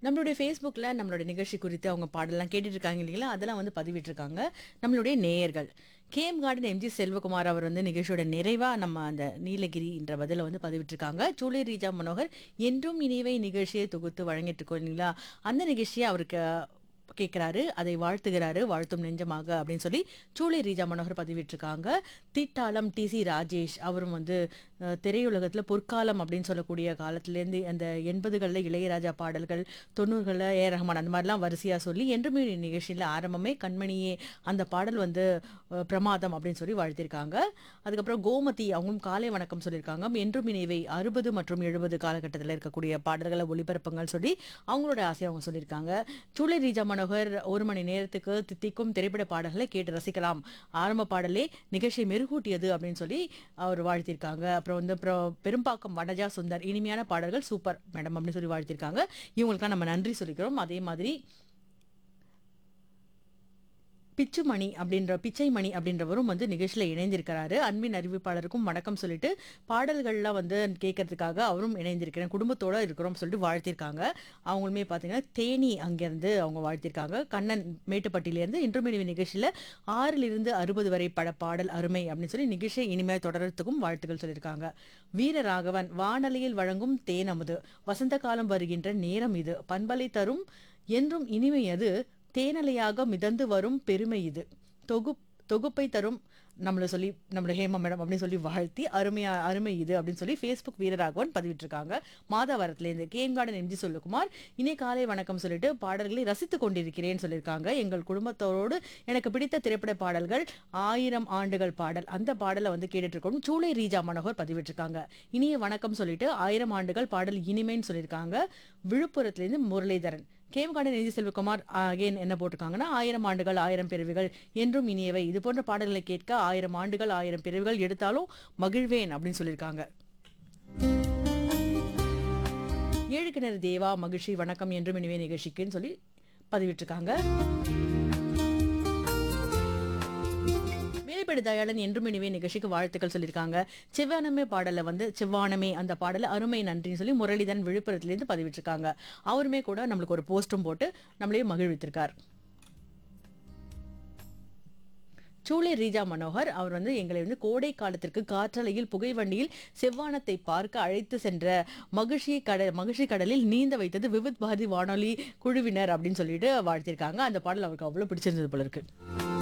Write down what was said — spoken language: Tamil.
நம்மளுடைய ஃபேஸ்புக்கில் நம்மளுடைய நிகழ்ச்சி குறித்து அவங்க பாடலாம் கேட்டுட்டு இருக்காங்க இல்லைங்களா அதெல்லாம் வந்து பதிவிட்டிருக்காங்க நம்மளுடைய நேயர்கள் கேம் கார்டன் எம்ஜி செல்வகுமார் அவர் வந்து நிகழ்ச்சியோட நிறைவாக நம்ம அந்த நீலகிரி என்ற பதிலை வந்து பதிவிட்டிருக்காங்க சூளை ரீஜா மனோகர் என்றும் இனிவை நிகழ்ச்சியை தொகுத்து வழங்கிட்டு இருக்கோம் இல்லைங்களா அந்த நிகழ்ச்சியை அவருக்கு கேட்குறாரு அதை வாழ்த்துகிறாரு வாழ்த்தும் நெஞ்சமாக அப்படின்னு சொல்லி சூளை ரீஜா மனோகர் பதிவிட்டிருக்காங்க திட்டாளம் டிசி ராஜேஷ் அவரும் வந்து அஹ், திரையுலகத்தில் பொற்காலம் அப்படின்னு சொல்லக்கூடிய காலத்துலேருந்து அந்த எண்பதுகளில் இளையராஜா பாடல்கள் தொண்ணூறுகளில் ஏ ரஹ்மான் அந்த மாதிரிலாம் வரிசையாக சொல்லி என்றுமே நிகழ்ச்சியில் ஆரம்பமே கண்மணியே அந்த பாடல் வந்து அஹ், பிரமாதம் அப்படின்னு சொல்லி வாழ்த்திருக்காங்க அதுக்கப்புறம் கோமதி அவங்களும் காலை வணக்கம் சொல்லியிருக்காங்க என்றும் இணைவை அறுபது மற்றும் எழுபது காலகட்டத்தில் இருக்கக்கூடிய பாடல்களை ஒளிபரப்புங்கள் சொல்லி அவங்களோட ஆசையை அவங்க சொல்லியிருக்காங்க சூளை ரீஜா மனோகர் ஒரு மணி நேரத்துக்கு தித்திக்கும் திரைப்பட பாடல்களை கேட்டு ரசிக்கலாம் ஆரம்ப பாடலே நிகழ்ச்சியை மெருகூட்டியது அப்படின்னு சொல்லி அவர் வாழ்த்திருக்காங்க அப்புறம் வந்து அப்புறம் பெரும்பாக்கம் வடஜா சுந்தர் இனிமையான பாடல்கள் சூப்பர் மேடம் அப்படின்னு சொல்லி வாழ்த்திருக்காங்க இவங்களுக்கெல்லாம் நம்ம நன்றி சொல்லிக்கிறோம் அதே மாதிரி பிச்சுமணி அப்படின்ற பிச்சைமணி அப்படின்றவரும் வந்து நிகழ்ச்சியில் இணைந்திருக்கிறாரு அன்பின் அறிவிப்பாளருக்கும் வணக்கம் சொல்லிட்டு பாடல்கள்லாம் வந்து கேட்கறதுக்காக அவரும் இணைந்திருக்கிறேன் குடும்பத்தோட இருக்கிறோம் சொல்லிட்டு வாழ்த்திருக்காங்க அவங்களுமே பார்த்தீங்கன்னா தேனி அங்கேருந்து அவங்க வாழ்த்திருக்காங்க கண்ணன் மேட்டுப்பட்டியிலேருந்து இன்றுமணி நிகழ்ச்சியில் ஆறிலிருந்து அறுபது வரை பட பாடல் அருமை அப்படின்னு சொல்லி நிகழ்ச்சியை இனிமேல் தொடர்றதுக்கும் வாழ்த்துக்கள் சொல்லியிருக்காங்க வீரராகவன் வானொலியில் வழங்கும் தேனமுது வசந்த காலம் வருகின்ற நேரம் இது பண்பலை தரும் என்றும் இனிமை அது தேனலையாக மிதந்து வரும் பெருமை இது தொகு தொகுப்பை தரும் நம்மளை சொல்லி நம்மளை ஹேமா மேடம் அப்படின்னு சொல்லி வாழ்த்தி அருமையா அருமை இது அப்படின்னு சொல்லி ஃபேஸ்புக் வீரராகவன் பதிவிட்டிருக்காங்க மாதாவரத்துலேருந்து கேம் கார்டன் எம்ஜி சொல்லுக்குமார் இனி காலை வணக்கம் சொல்லிட்டு பாடல்களை ரசித்து கொண்டிருக்கிறேன்னு சொல்லியிருக்காங்க எங்கள் குடும்பத்தோடு எனக்கு பிடித்த திரைப்பட பாடல்கள் ஆயிரம் ஆண்டுகள் பாடல் அந்த பாடலை வந்து கேட்டுட்டு இருக்கோம் சூளை ரீஜா மனோகர் பதிவிட்டிருக்காங்க இனிய வணக்கம் சொல்லிட்டு ஆயிரம் ஆண்டுகள் பாடல் இனிமைன்னு சொல்லியிருக்காங்க விழுப்புரத்துலேருந்து முரளிதரன் கேம்கார்டன் நிதி செல்வகுமார் அகைன் என்ன போட்டிருக்காங்கன்னா ஆயிரம் ஆண்டுகள் ஆயிரம் பிறவிகள் என்றும் இனியவை இது போன்ற பாடல்களை கேட்க ஆயிரம் ஆண்டுகள் ஆயிரம் பிறவிகள் எடுத்தாலும் மகிழ்வேன் அப்படின்னு சொல்லியிருக்காங்க ஏழு கிணறு தேவா மகிழ்ச்சி வணக்கம் என்றும் இனிவே நிகழ்ச்சிக்குன்னு சொல்லி பதிவிட்டிருக்காங்க வேலைப்படி தயாளன் என்றும் இனிவே நிகழ்ச்சிக்கு வாழ்த்துக்கள் சொல்லியிருக்காங்க செவ்வானமே பாடலை வந்து செவ்வானமே அந்த பாடலை அருமை நன்றின்னு சொல்லி முரளிதன் விழுப்புரத்துலேருந்து பதிவிட்டிருக்காங்க அவருமே கூட நம்மளுக்கு ஒரு போஸ்டும் போட்டு நம்மளையும் மகிழ்வித்திருக்கார் சூளை ரீஜா மனோகர் அவர் வந்து எங்களை வந்து கோடை காலத்திற்கு காற்றலையில் புகை வண்டியில் செவ்வானத்தை பார்க்க அழைத்து சென்ற மகிழ்ச்சி கடல் மகிழ்ச்சி கடலில் நீந்த வைத்தது விவித் பாரதி வானொலி குழுவினர் அப்படின்னு சொல்லிட்டு வாழ்த்திருக்காங்க அந்த பாடல் அவருக்கு அவ்வளோ பிடிச்சிருந்தது போல இருக்கு